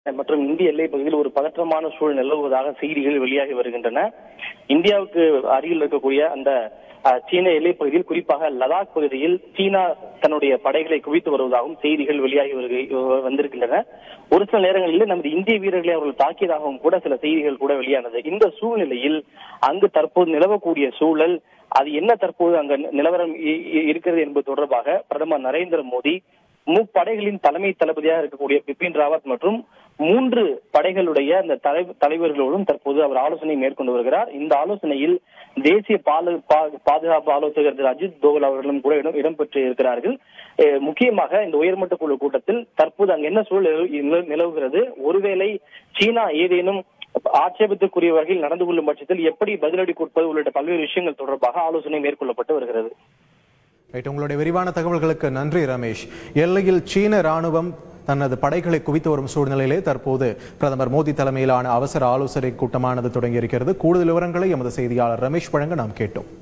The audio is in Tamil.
மற்றும் இந்திய எல்லை பகுதியில் ஒரு பதற்றமான சூழல் நிலவுவதாக செய்திகள் வெளியாகி வருகின்றன இந்தியாவுக்கு அருகில் இருக்கக்கூடிய அந்த அஹ், சீன எல்லை பகுதியில் குறிப்பாக லடாக் பகுதியில் சீனா தன்னுடைய படைகளை குவித்து வருவதாகவும் செய்திகள் வெளியாகி வருகை- வந்திருக்கின்றன ஒரு சில நேரங்களில் நமது இந்திய வீரர்களை அவர்கள் தாக்கியதாகவும் கூட சில செய்திகள் கூட வெளியானது இந்த சூழ்நிலையில் அங்கு தற்போது நிலவக்கூடிய சூழல் அது என்ன தற்போது அங்க நிலவரம் இ- இ- இருக்கிறது என்பது தொடர்பாக பிரதமர் நரேந்திர மோடி முப்படைகளின் தலைமை தளபதியாக இருக்கக்கூடிய பிபின் ராவத் மற்றும் மூன்று படைகளுடைய அந்த தலை- தலைவர்களோடும் தற்போது அவர் ஆலோசனை மேற்கொண்டு வருகிறார் இந்த ஆலோசனையில் தேசிய பால- பா- பாதுகாப்பு ஆலோசகர் திரு அஜித் தோவல் அவர்களும் கூட இடம் இடம்பெற்று இருக்கிறார்கள் அஹ் முக்கியமாக இந்த உயர்மட்ட குழு கூட்டத்தில் தற்போது அங்கு என்ன சூழல் நிலவு- நிலவு- நிலவுகிறது ஒருவேளை சீனா ஏதேனும் ஆட்சேபத்துக்குரிய வகையில் நடந்து கொள்ளும் பட்சத்தில் எப்படி பதிலடி கொடுப்பது உள்ளிட்ட பல்வேறு விஷயங்கள் தொடர்பாக ஆலோசனை மேற்கொள்ளப்பட்டு வருகிறது ரைட் உங்களுடைய விரிவான தகவல்களுக்கு நன்றி ரமேஷ் எல்லையில் சீன ராணுவம் தனது படைகளை குவித்து வரும் சூழ்நிலையிலே தற்போது பிரதமர் மோடி தலைமையிலான அவசர ஆலோசனை கூட்டமானது தொடங்கியிருக்கிறது கூடுதல் விவரங்களை எமது செய்தியாளர் ரமேஷ் வழங்க நாம் கேட்டோம்